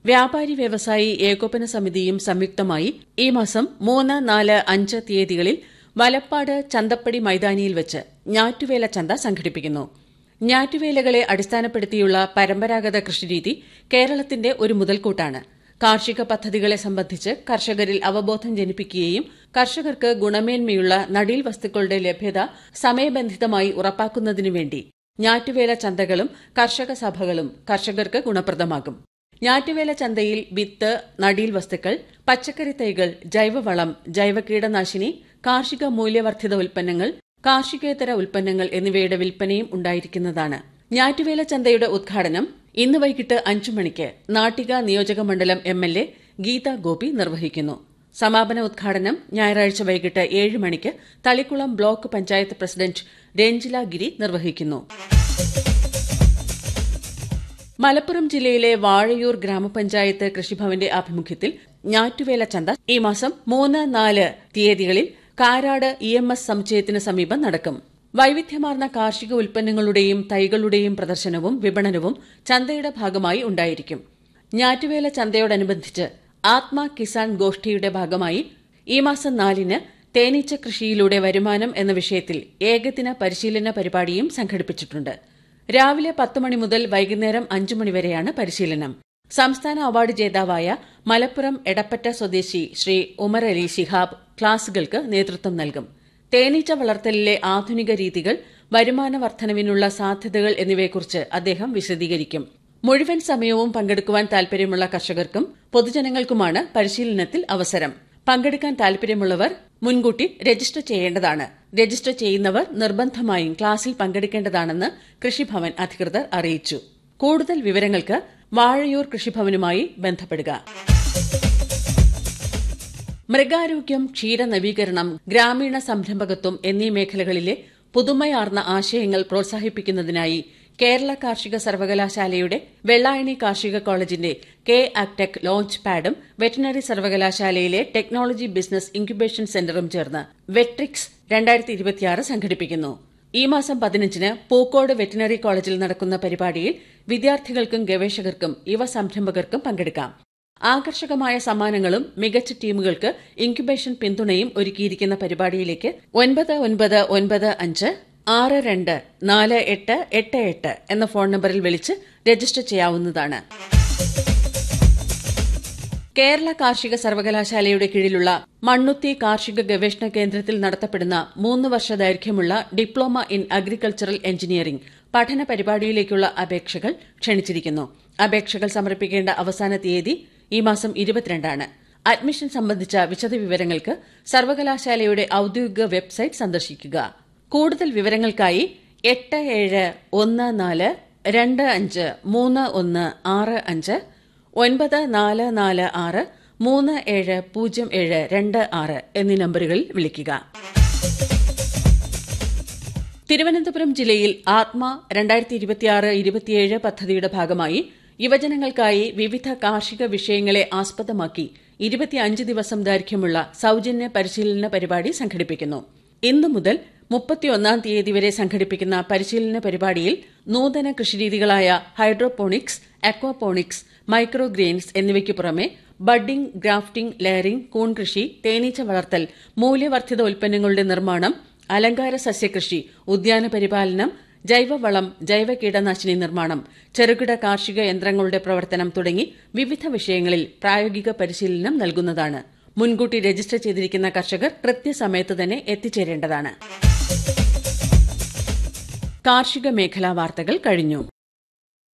വ്യാപാരി വ്യവസായി ഏകോപന സമിതിയും സംയുക്തമായി ഈ മാസം മൂന്ന് നാല് അഞ്ച് തീയതികളിൽ വലപ്പാട് ചന്തപ്പടി മൈതാനിയിൽ വെച്ച് ഞാറ്റുവേല ചന്ത സംഘടിപ്പിക്കുന്നു ഞാറ്റുവേലകളെ അടിസ്ഥാനപ്പെടുത്തിയുള്ള പരമ്പരാഗത കൃഷിരീതി കേരളത്തിന്റെ ഒരു മുതൽക്കൂട്ടാണ് കാർഷിക പദ്ധതികളെ സംബന്ധിച്ച് കർഷകരിൽ അവബോധം ജനിപ്പിക്കുകയും കർഷകർക്ക് ഗുണമേന്മയുള്ള നടീൽ വസ്തുക്കളുടെ ലഭ്യത സമയബന്ധിതമായി ഉറപ്പാക്കുന്നതിനു വേണ്ടി ഞാറ്റുവേല ചന്തകളും കർഷക സഭകളും കർഷകർക്ക് ഗുണപ്രദമാകും ഞാറ്റുവേല ചന്തയിൽ വിത്ത് നടീൽ വസ്തുക്കൾ പച്ചക്കറി തൈകൾ ജൈവവളം ജൈവ കീടനാശിനി കാർഷിക മൂല്യവർദ്ധിത ഉൽപ്പന്നങ്ങൾ കാർഷികേതര ഉൽപ്പന്നങ്ങൾ എന്നിവയുടെ വിൽപ്പനയും ഉണ്ടായിരിക്കുന്നതാണ് ഞാറ്റുവേല ചന്തയുടെ ഉദ്ഘാടനം ഇന്ന് വൈകിട്ട് അഞ്ചു മണിക്ക് നാട്ടിക നിയോജക മണ്ഡലം M L A Geetha Gopi നിർവഹിക്കുന്നു സമാപന ഉദ്ഘാടനം ഞായറാഴ്ച വൈകിട്ട് ഏഴ് മണിക്ക് തളിക്കുളം ബ്ലോക്ക് പഞ്ചായത്ത് പ്രസിഡന്റ് രഞ്ജില ഗിരി നിർവഹിക്കുന്നു മലപ്പുറം ജില്ലയിലെ വാഴയൂർ ഗ്രാമപഞ്ചായത്ത് കൃഷിഭവന്റെ ആഭിമുഖ്യത്തിൽ ഞാറ്റുവേല ചന്ത ഈ മാസം മൂന്ന് നാല് തീയതികളിൽ കാരാട് ഇ എം എസ് സമുച്ചയത്തിന് സമീപം നടക്കും വൈവിധ്യമാർന്ന കാർഷിക ഉൽപ്പന്നങ്ങളുടെയും തൈകളുടെയും പ്രദർശനവും വിപണനവും ചന്തയുടെ ഭാഗമായി ഉണ്ടായിരിക്കും ഞാറ്റുവേല ചന്തയോടനുബന്ധിച്ച് ആത്മ കിസാൻ ഗോഷ്ഠിയുടെ ഭാഗമായി ഈ മാസം നാലിന് തേനീച്ച കൃഷിയിലൂടെ വരുമാനം എന്ന വിഷയത്തിൽ ഏകദിന പരിശീലന പരിപാടിയും സംഘടിപ്പിച്ചിട്ടുണ്ട് രാവിലെ പത്ത് മണി മുതൽ വൈകുന്നേരം അഞ്ചു മണിവരെയാണ് പരിശീലനം സംസ്ഥാന അവാർഡ് ജേതാവായ മലപ്പുറം എടപ്പറ്റ സ്വദേശി ശ്രീ ഉമർ അലി ശിഹാബ് ക്ലാസുകൾക്ക് നേതൃത്വം നൽകും തേനീച്ച വളർത്തലിലെ ആധുനിക രീതികൾ വരുമാന വർധനവിനുള്ള സാധ്യതകൾ എന്നിവയെക്കുറിച്ച് അദ്ദേഹം വിശദീകരിക്കും മുഴുവൻ സമയവും പങ്കെടുക്കുവാൻ താൽപര്യമുള്ള കർഷകർക്കും പൊതുജനങ്ങൾക്കുമാണ് പരിശീലനത്തിൽ അവസരം പങ്കെടുക്കാൻ താൽപര്യമുള്ളവർ മുൻകൂട്ടി രജിസ്റ്റർ ചെയ്യേണ്ടതാണ് രജിസ്റ്റർ ചെയ്യുന്നവർ നിർബന്ധമായും ക്ലാസിൽ പങ്കെടുക്കേണ്ടതാണെന്ന് കൃഷിഭവൻ അധികൃതർ അറിയിച്ചു കൂടുതൽ വിവരങ്ങൾക്ക് വാഴയൂർ കൃഷിഭവനുമായി ബന്ധപ്പെടുക മൃഗാരോഗ്യം ക്ഷീരനവീകരണം ഗ്രാമീണ സംരംഭകത്വം എന്നീ മേഖലകളിലെ പുതുമയാർന്ന ആശയങ്ങൾ പ്രോത്സാഹിപ്പിക്കുന്നതിനായി കേരള കാർഷിക സർവകലാശാലയുടെ വെള്ളായണി കാർഷിക കോളേജിന്റെ കെ ആക്ടെക് ലോഞ്ച് പാഡും വെറ്റിനറി സർവകലാശാലയിലെ ടെക്നോളജി ബിസിനസ് ഇൻക്യുബേഷൻ സെന്ററും ചേർന്ന് വെട്രിക്സ് രണ്ടായിരത്തി ഇരുപത്തിയാറ് സംഘടിപ്പിക്കുന്നു ഈ മാസം പതിനഞ്ചിന് പൂക്കോട് വെറ്റിനറി കോളേജിൽ നടക്കുന്ന പരിപാടിയിൽ വിദ്യാർത്ഥികൾക്കും ഗവേഷകർക്കും യുവ സംരംഭകർക്കും പങ്കെടുക്കാം ആകർഷകമായ സമ്മാനങ്ങളും മികച്ച ടീമുകൾക്ക് ഇൻക്യുബേഷൻ പിന്തുണയും ഒരുക്കിയിരിക്കുന്ന പരിപാടിയിലേക്ക് ഒൻപത് ഒൻപത് ഒൻപത് അഞ്ച് ആറ് രണ്ട് നാല് എട്ട് എട്ട് എട്ട് എന്ന ഫോൺ നമ്പറിൽ വിളിച്ച് രജിസ്റ്റർ ചെയ്യാവുന്നതാണ് കേരള കാർഷിക സർവകലാശാലയുടെ കീഴിലുള്ള മണ്ണുത്തി കാർഷിക ഗവേഷണ കേന്ദ്രത്തിൽ നടത്തപ്പെടുന്ന മൂന്ന് വർഷ ദൈർഘ്യമുള്ള ഡിപ്ലോമ ഇൻ അഗ്രികൾച്ചറൽ എഞ്ചിനീയറിംഗ് പഠന പരിപാടിയിലേക്കുള്ള അപേക്ഷകൾ ക്ഷണിച്ചിരിക്കുന്നു അപേക്ഷകൾ സമർപ്പിക്കേണ്ട അവസാന തീയതി ഈ മാസം ഇരുപത്തിരണ്ടാണ് അഡ്മിഷൻ സംബന്ധിച്ച വിശദവിവരങ്ങൾക്ക് സർവകലാശാലയുടെ ഔദ്യോഗിക വെബ്സൈറ്റ് സന്ദർശിക്കുക കൂടുതൽ വിവരങ്ങൾക്കായി എട്ട് ഏഴ് ഒന്ന് നാല് രണ്ട് അഞ്ച് മൂന്ന് ഒന്ന് ആറ് അഞ്ച് ഒൻപത് നാല് നാല് ആറ് മൂന്ന് ഏഴ് പൂജ്യം ഏഴ് രണ്ട് ആറ് എന്നീ നമ്പറുകളിൽ വിളിക്കുക തിരുവനന്തപുരം ജില്ലയിൽ ആത്മ രണ്ടായിരത്തി ഇരുപത്തിയാറ് ഇരുപത്തിയേഴ് പദ്ധതിയുടെ ഭാഗമായി യുവജനങ്ങൾക്കായി വിവിധ കാർഷിക വിഷയങ്ങളെ ആസ്പദമാക്കി ഇരുപത്തിയഞ്ച് ദിവസം ദൈർഘ്യമുള്ള സൌജന്യ പരിശീലന പരിപാടി സംഘടിപ്പിക്കുന്നു ഇന്നു മുതൽ മുപ്പത്തിയൊന്നാം തീയതി വരെ സംഘടിപ്പിക്കുന്ന പരിശീലന പരിപാടിയിൽ നൂതന കൃഷിരീതികളായ ഹൈഡ്രോപോണിക്സ് അക്വാപോണിക്സ് മൈക്രോ ഗ്രെയിൻസ് എന്നിവയ്ക്ക് പുറമെ ബഡ്ഡിംഗ് ഗ്രാഫ്റ്റിംഗ് ലെയറിംഗ് കൂൺ കൃഷി തേനീച്ച വളർത്തൽ മൂല്യവർദ്ധിത ഉൽപ്പന്നങ്ങളുടെ നിർമ്മാണം അലങ്കാര സസ്യകൃഷി ഉദ്യാന പരിപാലനം ജൈവവളം ജൈവ കീടനാശിനി നിർമ്മാണം ചെറുകിട കാർഷിക യന്ത്രങ്ങളുടെ പ്രവർത്തനം തുടങ്ങി വിവിധ വിഷയങ്ങളിൽ പ്രായോഗിക പരിശീലനം നൽകുന്നതാണ് മുൻകൂട്ടി രജിസ്റ്റർ ചെയ്തിരിക്കുന്ന കർഷകർ കൃത്യസമയത്ത് തന്നെ എത്തിച്ചേരേണ്ടതാണ് കാർഷിക മേഖലാ വാർത്തകൾ കഴിഞ്ഞു